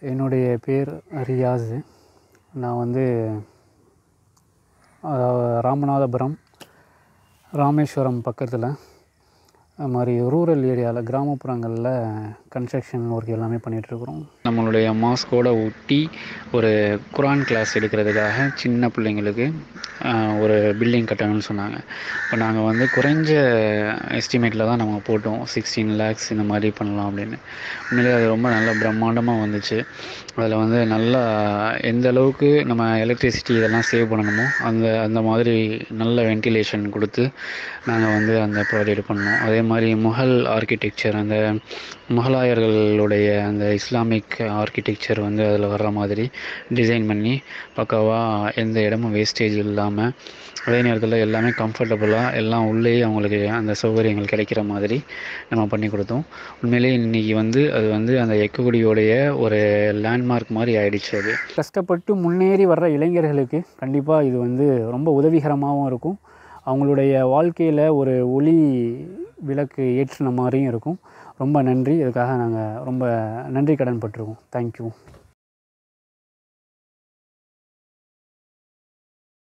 என்னுடைய பேர் ரியாஸ் நான் வந்து அதாவது ராமநாதபுரம் ராமேஸ்வரம் பக்கத்தில் அது மாதிரி ரூரல் ஏரியாவில் கிராமப்புறங்களில் கன்ஸ்ட்ரக்ஷன் ஒர்க் எல்லாமே பண்ணிகிட்ருக்குறோம் நம்மளுடைய மாஸ்கோட ஒட்டி ஒரு குரான் கிளாஸ் எடுக்கிறதுக்காக சின்ன பிள்ளைங்களுக்கு ஆஹ், ஒரு பில்டிங் கட்டணும்னு சொன்னாங்க இப்போ நாங்கள் வந்து குறைஞ்ச எஸ்டிமேட்டில் தான் நம்ம போட்டோம் சிக்ஸ்டீன் லேக்ஸ் இந்த மாதிரி பண்ணலாம் அப்படின்னு உண்மையிலே அது ரொம்ப நல்ல பிரம்மாண்டமாக வந்துச்சு அதில் வந்து நல்லா எந்த அளவுக்கு நம்ம எலக்ட்ரிசிட்டி இதெல்லாம் சேவ் பண்ணணுமோ அந்த அந்த மாதிரி நல்ல வென்டிலேஷன் கொடுத்து நாங்கள் வந்து அந்த ப்ராஜெக்ட் பண்ணோம் அதே மாதிரி முகல் ஆர்கிடெக்சர் அந்த முகலாயர்களுடைய அந்த இஸ்லாமிக் ஆர்கிடெக்சர் வந்து அதில் வர்ற மாதிரி டிசைன் பண்ணி பக்காவாக எந்த இடமும் வேஸ்டேஜ் இல்லாமல் அதே நேரத்தில் எல்லாமே கம்ஃபர்டபுளாக எல்லாம் உள்ளேயே அவங்களுக்கு அந்த சௌகரியங்கள் கிடைக்கிற மாதிரி நம்ம பண்ணி கொடுத்தோம் உண்மையிலேயே இன்றைக்கி வந்து அது வந்து அந்த எக்ககுடியோடைய ஒரு லேண்ட்மார்க் மாதிரி ஆயிடுச்சு அது கஷ்டப்பட்டு முன்னேறி வர்ற இளைஞர்களுக்கு கண்டிப்பாக இது வந்து ரொம்ப உதவிகரமாகவும் இருக்கும் அவங்களுடைய வாழ்க்கையில் ஒரு ஒளி விளக்கு ஏற்றின மாதிரியும் இருக்கும் ரொம்ப நன்றி இதுக்காக நாங்கள் ரொம்ப நன்றி கடன் பட்டிருக்கோம் தேங்க்யூ